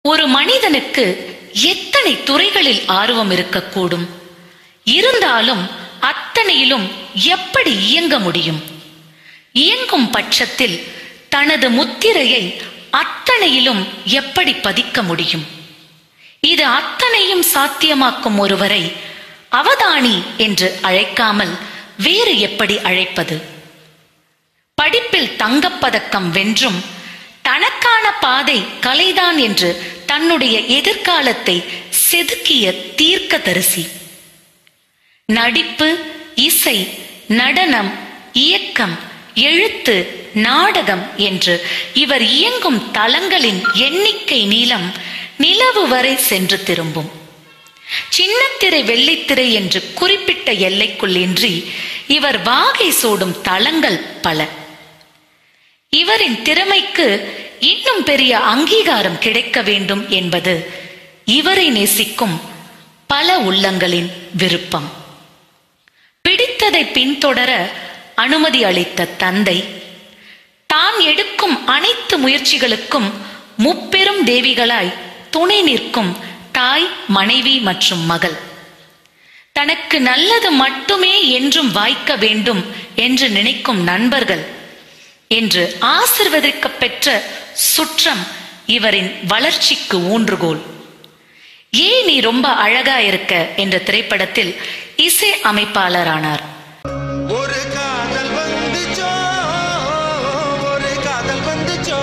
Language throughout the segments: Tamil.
ஒரு மனிதனுக்கு எத்தனை துறைகளில் ஆர்வம் இருக்கக்கூடும் இருந்தாலும் அத்தனையிலும் எப்படி இயங்க முடியும் இயங்கும் பட்சத்தில் தனது முத்திரையை அத்தனையிலும் எப்படி பதிக்க முடியும் இது அத்தனையும் சாத்தியமாக்கும் ஒருவரை அவதானி என்று அழைக்காமல் வேறு எப்படி அழைப்பது படிப்பில் தங்கப்பதக்கம் வென்றும் தனக்கான பாதை கலைதான் என்று தன்னுடைய எதிர்காலத்தை செதுக்கிய தீர்க்கதரிசி நடிப்பு இசை நடனம் இயக்கம் எழுத்து நாடகம் என்று இவர் இயங்கும் தலங்களின் எண்ணிக்கை நீளம் நிலவு வரை சென்று திரும்பும் சின்னத்திரை வெள்ளித்திரை என்று குறிப்பிட்ட எல்லைக்குள் இன்றி இவர் வாகை சூடும் தலங்கள் பல இவரின் திறமைக்கு இன்னும் பெரிய அங்கீகாரம் கிடைக்க வேண்டும் என்பது இவரை நேசிக்கும் பல உள்ளங்களின் விருப்பம் பிடித்ததை பின்தொடர அனுமதி அளித்த தந்தை தான் எடுக்கும் அனைத்து முயற்சிகளுக்கும் முப்பெரும் தேவிகளாய் துணை நிற்கும் தாய் மனைவி மற்றும் மகள் தனக்கு நல்லது மட்டுமே என்றும் வாய்க்க வேண்டும் என்று நினைக்கும் நண்பர்கள் என்று ஆசிர்வதிக்க பெற்ற சுற்றம் இவரின் வளர்ச்சிக்கு ஊன்றுகோல் ஏன் நீ ரொம்ப அழகா இருக்க என்ற திரைப்படத்தில் இசை அமைப்பாளரானார் ஒரு காதல் வந்துச்சோ ஒரு காதல் வந்துச்சோ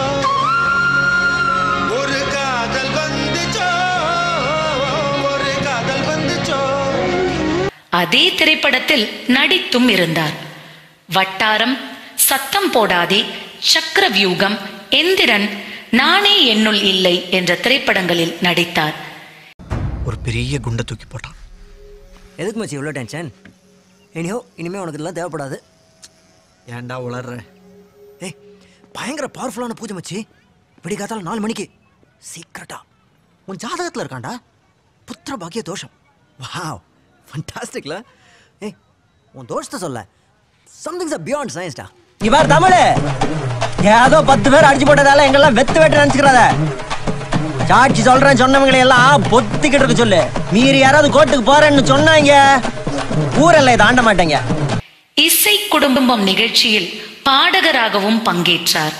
ஒரு காதல் வந்துச்சோ ஒரு காதல் வந்துச்சோ அதே திரைப்படத்தில் நடித்தும் இருந்தார் வட்டாரம் சத்தம் போடாதே சக்கரவியூகம் எந்திரன் நானே என்னுள் இல்லை என்ற திரைப்படங்களில் நடித்தார் ஒரு பெரிய குண்டை தூக்கி போட்டான் எதுக்கு மச்சி இவ்வளோ டென்ஷன் எனியோ இனிமே உனக்கு இதெல்லாம் தேவைப்படாது ஏன்டா உளர்ற ஏய் பயங்கர பவர்ஃபுல்லான பூஜை மச்சி விடி காத்தால நாலு மணிக்கு சீக்கிரட்டா உன் ஜாதகத்தில் இருக்காண்டா புத்திர பாக்கிய தோஷம் வாவ் ஃபண்டாஸ்டிக்ல ஏய் உன் தோஷத்தை சொல்ல சம்திங்ஸ் பியாண்ட் சயின்ஸ்டா இவர் தமிழ் ஏதோ பத்து பேர் அடிச்சு போட்டதால எங்கெல்லாம் வெத்து வெட்டு நினைச்சுக்கிறத சாட்சி சொல்றேன் சொன்னவங்களை எல்லாம் பொத்திக்கிட்டு இருக்க சொல்லு மீறி யாராவது கோர்ட்டுக்கு போறேன்னு சொன்னாங்க ஊரெல்லாம் இதை ஆண்ட மாட்டேங்க இசை குடும்பம் நிகழ்ச்சியில் பாடகராகவும் பங்கேற்றார்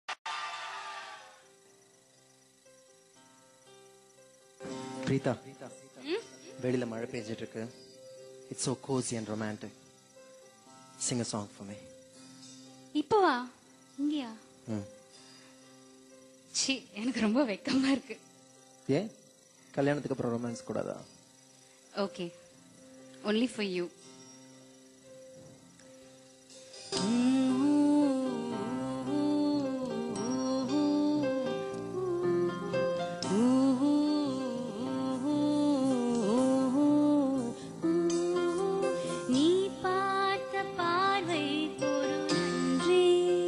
பிரீதா வெளியில மழை பெஞ்சிட்டு இருக்கு it's so cozy and romantic sing a song for me இப்பவா இங்கயா ம். சி எனக்கு ரொம்ப வெக்கமா இருக்கு ஏன் கல்யாணத்துக்கு அப்புறம் ரொமான்ஸ் கூடாதா ஓகே ஒன்லி ஃபார் யூ நீ பார்த்த பார்வை ஒரு நன்றி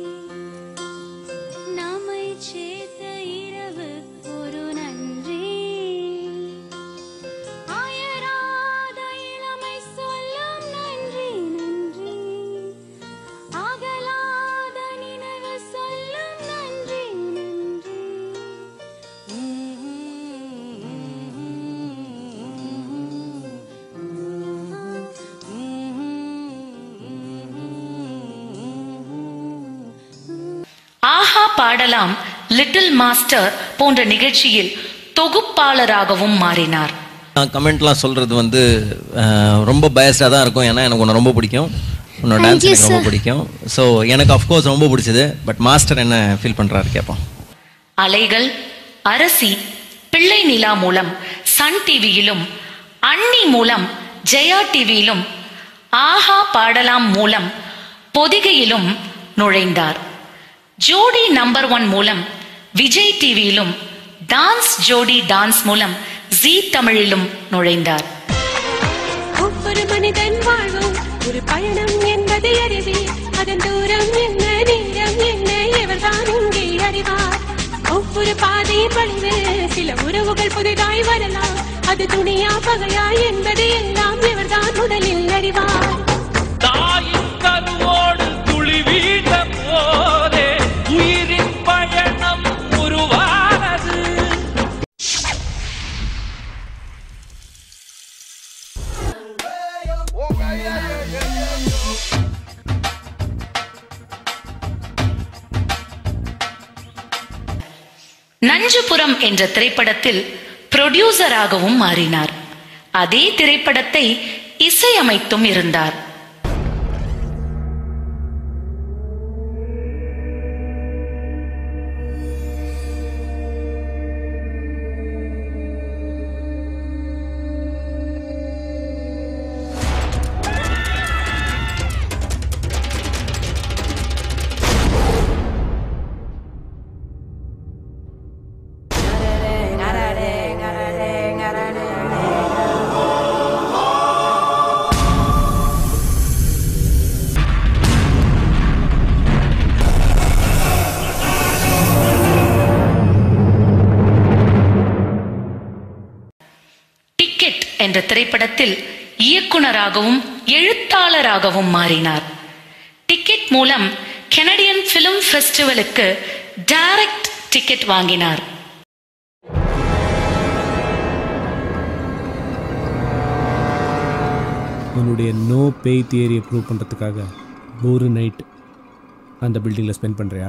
நம்மை சேர்த்த இரவு ஒரு நன்றி அயராத இளமை சொல்லும் நன்றி நன்றி அகலாத நினைவு சொல்லும் நன்றி நன்றி ஆஹா பாடலாம் லிட்டில் மாஸ்டர் போன்ற நிகழ்ச்சியில் தொகுப்பாளராகவும் மாறினார் நான் கமெண்ட்லாம் சொல்கிறது வந்து அஹ், ரொம்ப பயஸ்டாக தான் இருக்கும் ஏன்னா எனக்கு உன்னை ரொம்ப பிடிக்கும் உன்னோட டான்ஸ் எனக்கு ரொம்ப பிடிக்கும் ஸோ எனக்கு அஃப்கோர்ஸ் ரொம்ப பிடிச்சது பட் மாஸ்டர் என்ன ஃபீல் பண்ணுறாரு கேட்போம் அலைகள் அரசி பிள்ளை நிலா மூலம் சன் டிவியிலும் அன்னி மூலம் ஜெயா டிவியிலும் ஆஹா பாடலாம் மூலம் பொதிகையிலும் நுழைந்தார் ஜோடி நம்பர் ஒன் மூலம் விஜய் டிவியிலும் டான்ஸ் ஜோடி டான்ஸ் மூலம் ஜீ தமிழிலும் நுழைந்தார் ஒவ்வொரு மனிதன் வாழ்வும் ஒரு பயணம் என்பதை அறிவே அதன் தூரம் என்ன நேரம் என்ன எவர்தான் இங்கே அறிவார் ஒவ்வொரு பாதை பணிவு சில உறவுகள் புதிதாய் வரலாம் அது துணியா பகையா என்பது எல்லாம் இவர்தான் முதலில் அறிவார் தாயின் கருவோடு துளி வீழ்ந்த போதே உயிரின் பயணம் உருவானது மஞ்சுபுரம் என்ற திரைப்படத்தில் புரொடியூசராகவும் மாறினார் அதே திரைப்படத்தை இசையமைத்தும் இருந்தார் டிக்கெட் என்ற திரைப்படத்தில் இயக்குனராகவும் எழுத்தாளராகவும் மாறினார் டிக்கெட் மூலம் கெனடியன் பிலிம் ஃபெஸ்டிவலுக்கு டைரக்ட் டிக்கெட் வாங்கினார் உன்னுடைய நோ பேய் தியரியை ப்ரூவ் பண்ணுறதுக்காக ஒரு நைட் அந்த பில்டிங்கில் ஸ்பெண்ட் பண்ணுறியா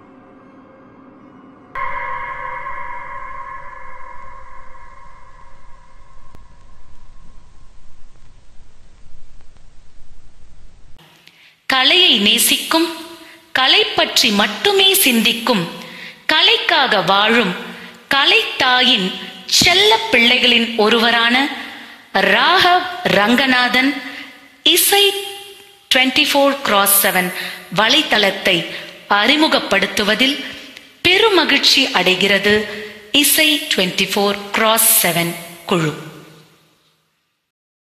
கலையை நேசிக்கும் கலை பற்றி மட்டுமே சிந்திக்கும் கலைக்காக வாழும் கலைத்தாயின் செல்ல பிள்ளைகளின் ஒருவரான ராகவ் ரங்கநாதன் இசை 24 ஃபோர் கிராஸ் செவன் வலைத்தளத்தை அறிமுகப்படுத்துவதில் பெருமகிழ்ச்சி அடைகிறது இசை 24 ஃபோர் கிராஸ் செவன் குழு